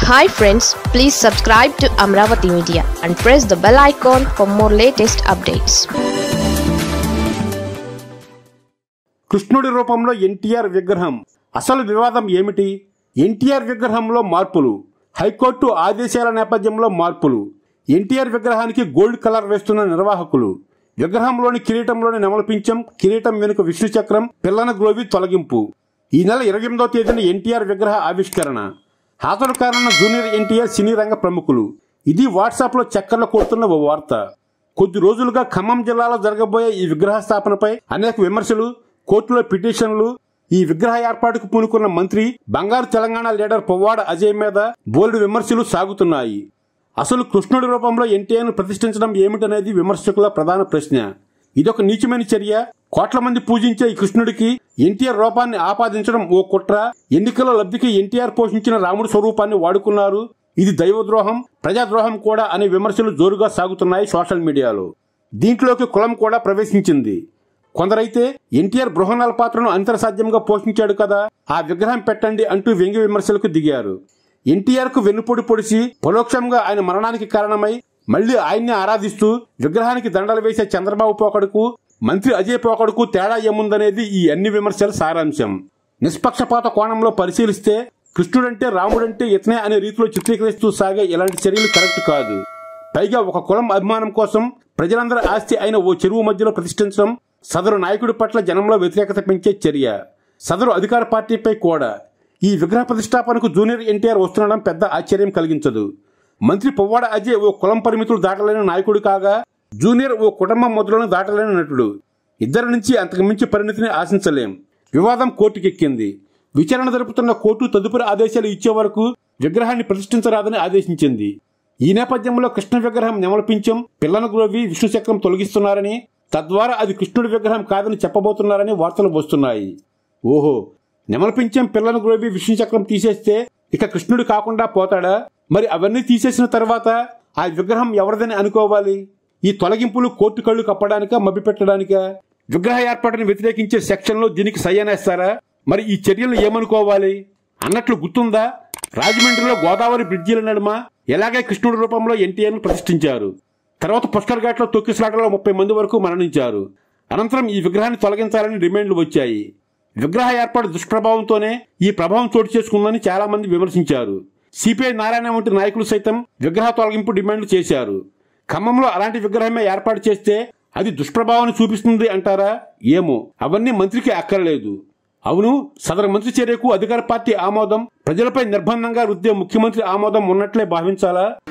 hi friends please subscribe to Amaravati media and press the bell icon for more latest updates కృష్ణుడి రూపంలో ఎన్టీఆర్ విగ్రహం అసలు వివాదం ఏమిటి ఎన్టీఆర్ విగ్రహంలో మార్పులు హైకోర్టు ఆదేశాల నేపథ్యంలో మార్పులు ఎన్టీఆర్ విగ్రహానికి గోల్డ్ కలర్ వేస్తున్న నిర్వాహకులు విగ్రహంలోని కిరీటంలోని నెమలపించం కిరీటం వెనుక విష్ణు చక్రం పిల్లన గ్రోవి తొలగింపు ఈ నెల ఇరవై ఎనిమిదో తేదీన ఎన్టీఆర్ విగ్రహ ఆవిష్కరణ హాజరు కానున్న జూనియర్ ఎన్టీఆర్ సినీ రంగ ప్రముఖులు ఇది వాట్సాప్లో చక్కర్లు కొడుతున్న ఓ వార్త కొద్ది రోజులుగా ఖమ్మం జిల్లాలో జరగబోయే ఈ విగ్రహ స్థాపనపై అనేక విమర్శలు కోర్టులో పిటిషన్లు ఈ విగ్రహ ఏర్పాటుకు పూనుకున్న మంత్రి బంగారు తెలంగాణ లీడర్ పొవ్వాడ అజయ్ మీద బోల్డ్ విమర్శలు సాగుతున్నాయి అసలు కృష్ణుడి రూపంలో ఎన్టీఆర్ను ప్రతిష్ఠించడం ఏమిటనేది విమర్శకుల ప్రధాన ప్రశ్న ఇదొక నీచమైన చర్య కోట్ల మంది పూజించే ఈ కృష్ణుడికి ఎన్టీఆర్ రూపాన్ని ఆపాదించడం ఓ కుట్ర ఎన్నికల లబ్ధికి ఎన్టీఆర్ పోషించిన రాముడి స్వరూపాన్ని వాడుకున్నారు ఇది దైవద్రోహం ప్రజాద్రోహం కూడా అనే విమర్శలు జోరుగా సాగుతున్నాయి సోషల్ మీడియాలో దీంట్లోకి కులం కూడా ప్రవేశించింది కొందరైతే ఎన్టీఆర్ బృహణాల పాత్రను అంతరసాధ్యంగా పోషించాడు కదా ఆ విగ్రహం పెట్టండి అంటూ వ్యంగ్య విమర్శలకు దిగారు ఎన్టీఆర్ కు వెన్నుపొడి పొడిచి పరోక్షంగా ఆయన మరణానికి కారణమై మళ్లీ ఆయన్ని ఆరాధిస్తూ విగ్రహానికి దండలు వేసే చంద్రబాబు పోకడుకు మంత్రి అజయ్ పోకడుకు తేడా ఏముందనేది ఈ అన్ని విమర్శల సారాంశం నిష్పక్షపాత కోణంలో పరిశీలిస్తే కృష్ణుడంటే రాముడంటే ఇతనే అనే రీతిలో చిత్రీకరిస్తూ సాగే ఇలాంటి చర్యలు కరెక్ట్ కాదు పైగా ఒక కులం అభిమానం కోసం ప్రజలందరి ఆస్తి అయిన ఓ చెరువు మధ్యలో ప్రతిష్ఠించడం సదరు నాయకుడి పట్ల జనంలో వ్యతిరేకత పెంచే చర్య సదరు అధికార పార్టీపై కూడా ఈ విగ్రహ ప్రతిష్టాపనకు జూనియర్ ఎన్టీఆర్ వస్తుండడం పెద్ద ఆశ్చర్యం కలిగించదు మంత్రి పొవ్వాడ అజయ్ ఓ కులం పరిమితులు దాటలేని నాయకుడు కాగా జూనియర్ ఓ కుటుంబం మొదలను దాటలేని నటుడు ఇద్దరి నుంచి అంతకు మించి పరిణితిని ఆశించలేం వివాదం కోర్టుకెక్కింది విచారణ జరుపుతున్న కోర్టు తదుపరి ఆదేశాలు ఇచ్చే వరకు విగ్రహాన్ని ప్రతిష్ఠించరాదని ఆదేశించింది ఈ నేపథ్యంలో కృష్ణ విగ్రహం నెమలపించం పిల్లన గ్రోవి విష్ణు చక్రం తొలగిస్తున్నారని తద్వారా అది కృష్ణుడి విగ్రహం కాదని చెప్పబోతున్నారని వార్తలు వస్తున్నాయి ఓహో నెమలపించం పిల్లన గ్రోవి విష్ణు చక్రం తీసేస్తే ఇక కృష్ణుడు కాకుండా పోతాడా మరి అవన్నీ తీసేసిన తర్వాత ఆ విగ్రహం ఎవరిదని అనుకోవాలి ఈ తొలగింపులు కోర్టు కళ్ళు కప్పడానికా మభ్యపెట్టడానికా విగ్రహ ఏర్పాటును వ్యతిరేకించే సెక్షన్లో దీనికి సయ్యనేస్తారా మరి ఈ చర్యలు ఏమనుకోవాలి అన్నట్లు గుర్తుందా రాజమండ్రిలో గోదావరి బ్రిడ్జిల నడుమ ఎలాగే కృష్ణుడి రూపంలో ఎన్టీఆర్ను ప్రతిష్ఠించారు తర్వాత పుష్కర్ ఘాట్లో తొక్కిసలాటలో ముప్పై మంది వరకు మరణించారు అనంతరం ఈ విగ్రహాన్ని తొలగించాలని డిమాండ్లు వచ్చాయి విగ్రహ ఏర్పాటు దుష్ప్రభావంతోనే ఈ ప్రభావం చోటు చేసుకుందని చాలా మంది విమర్శించారు సిపిఐ నారాయణ వంటి నాయకులు సైతం విగ్రహ తొలగింపు డిమాండ్లు చేశారు ఖమ్మంలో అలాంటి విగ్రహమే ఏర్పాటు చేస్తే అది దుష్ప్రభావాన్ని చూపిస్తుంది అంటారా ఏమో అవన్నీ మంత్రికి అక్కర్లేదు అవును సదరు మంత్రి చర్యకు అధికార పార్టీ ఆమోదం ప్రజలపై నిర్బంధంగా రుద్దే ముఖ్యమంత్రి ఆమోదం ఉన్నట్లే భావించాలా